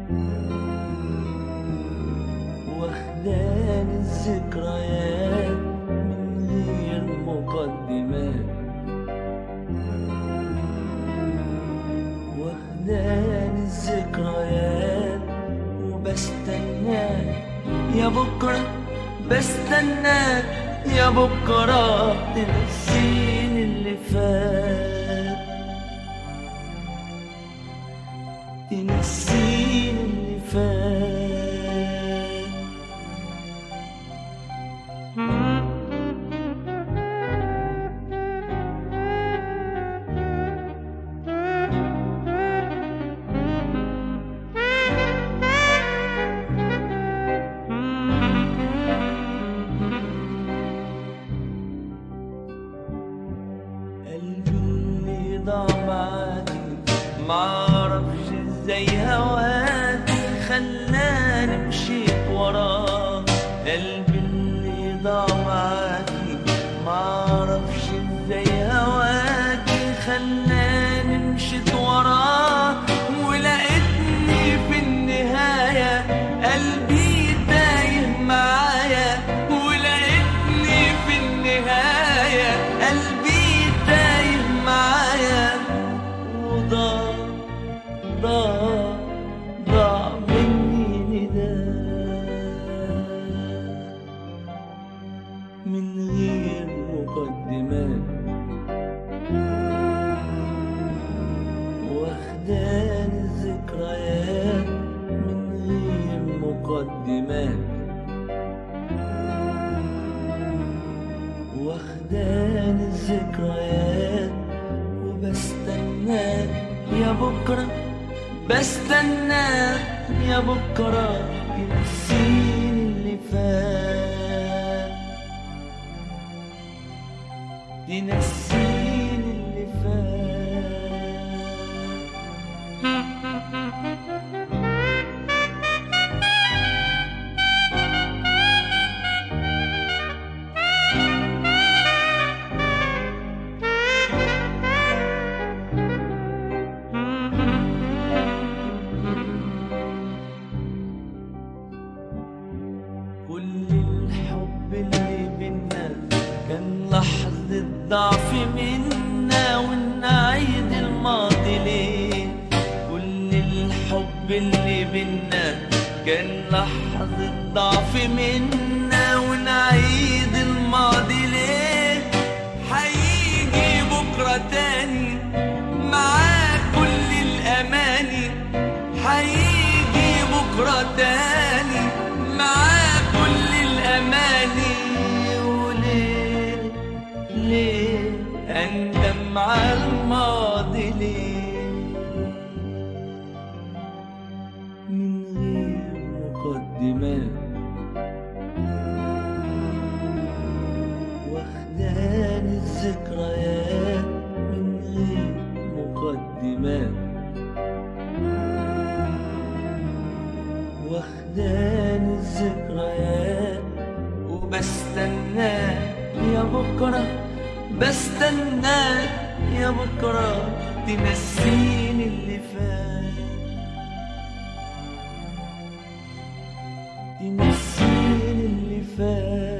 واخداني الذكريات من غير مقدمات واخداني الذكريات وبستناك يا بكرة بستناك يا بكرة تنسيني اللي فات تنسيني اللي فات قلبي اللي ضاع معاكي معرفش ازاي هواكي خلاني مشيت وراه قلبي اللي ضاع معاكي معرفش ازاي هواكي خلاني مشيت وراه ولقيتني في النهاية قلبي تايه معايا ولقيتني في النهاية قلبي تايه معايا وضاع ضاع ضاع مني نداء من غير مقدمات واخداني الذكريات من غير مقدمات واخداني الذكريات وبستناك يا بكرة بستناك يا بكرة تنسيني اللي فات تنسيني اللي فات كل الحب اللي بينا كان لحظة ضعف منا ونعيد الماضي ليه كل الحب اللي بينا كان لحظة ضعف منا ونعيد الماضي ليه هيجي بكرة تاني معاك كل الأماني هيجي بكرة تاني معاك كل الأماني وليه ليه أندم على الماضي ليه من غير مقدمات واخداني الذكريات من غير مقدمات واخداني الذكريات وبستناك يا بكرة بستناك يا بكرة تنسيني اللي فات تنسيني اللي فات